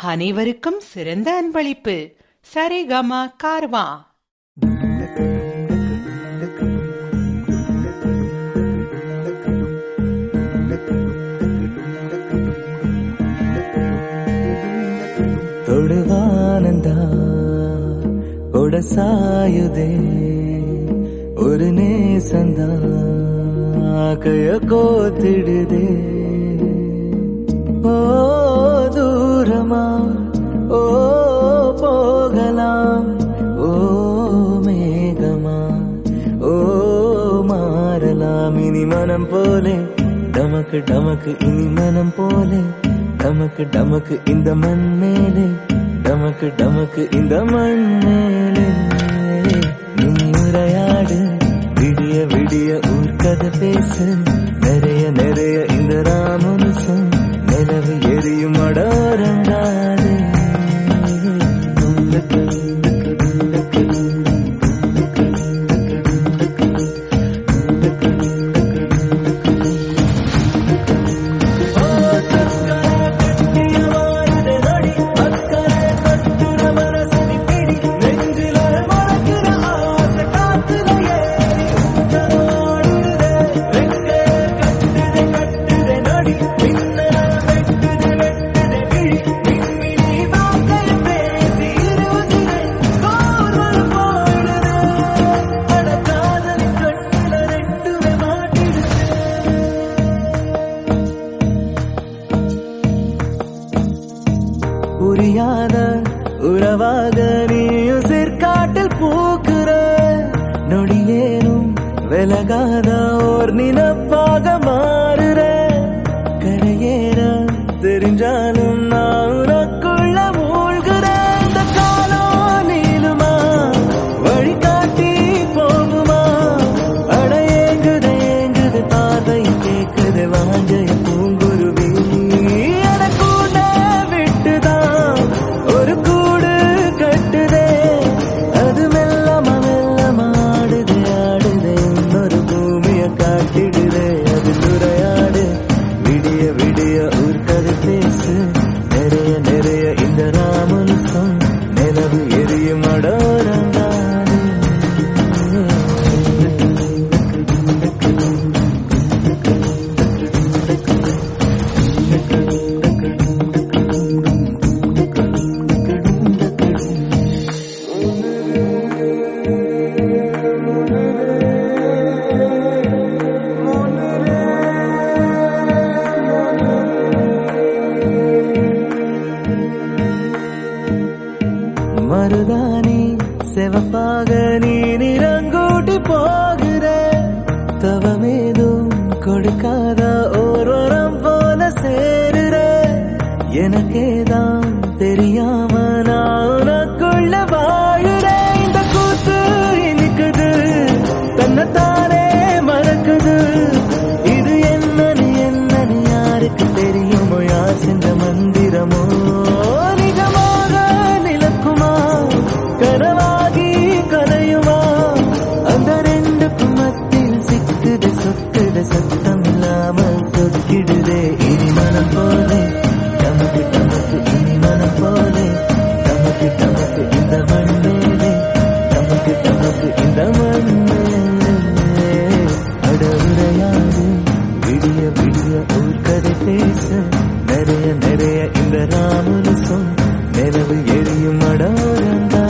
அனைவருக்கும் சிறந்த அன்பளிப்பு சரிகமா கார்வா தொடுவானந்தா கொட சாயுதே ஒரு நேசந்தா கைய கோத்திடுதே ஓ தூரமா ஓ போகலாம் ஓ மேகமா ஓ மாறலாம் இனி மனம் போலே டமக்கு டமக்கு இனி மனம் போலே டமக்கு டமக்கு இந்த மண் மேலே டமக்கு டமக்கு இந்த மண் மேலே நீ உரையாடு விடிய விடிய ஊர்க்கதை பேசு நிறைய நிறைய இந்த ராமனுசம் நிலவு எரியும் அடோரங்காது புரியாத உறவாக நீ உசிர்காட்டில் பூக்குற நொடியேனும் விலகாத ஓர் நினப்பாக மாறுற கரையேற தெரிஞ்சாலும் நான் உனக்குள்ள மூழ்கிற இந்த காலம் நீளுமா வழிகாட்டி போகுமா அட ஏங்குது ஏங்குது பார்வை கேக்குது வாஞ்சை பூங்குருவி அட கூட விட்டுதான் ஒரு கூடு கட்டுதே அது மெல்லமா மெல்லமா ஆடுது ஆடுது இன்னொரு பூமிய காட்டிடுதே அது துறையாடு விடிய விடிய ஊர்க்கதை பேசு நிறைய நிறைய இந்த ராமனுசம் நிலவு எரியும் அடோரங்காடு மருதானி செவப்பாக நீ நிறங்கூட்டி போகிற தவமேதும் கொடுக்காத ஓரோரம் போல சேருற எனக்கேதான் தெரியாம நான் உனக்குள்ள வாழுற இந்த கூத்து இனிக்குது தன்னைத்தானே மறக்குது இது என்னன்னு என்னன்னு யாருக்கு தெரியுமோ யார் சென்ற மந்திரமோ நிஜமாக நிலக்குமா கனவாகி கலையுமா அந்த ரெண்டுக்கும் மத்தியில் சிக்குது சொக்குது சத்தம் இல்லாமல் சொக்கிடுதே இனி மனம் போலே நமக்கு நமக்கு இனி மனம் போலே நமக்கு நமக்கு இந்த மண்ணேலே நமக்கு நமக்கு இந்த மண்ணேலே அடவுரையாது விடிய விடிய ஊர்க்கதை பேச நிறைய நிறைய இந்த ராமனுசம் நிலவு எரியும் அடோரங்கா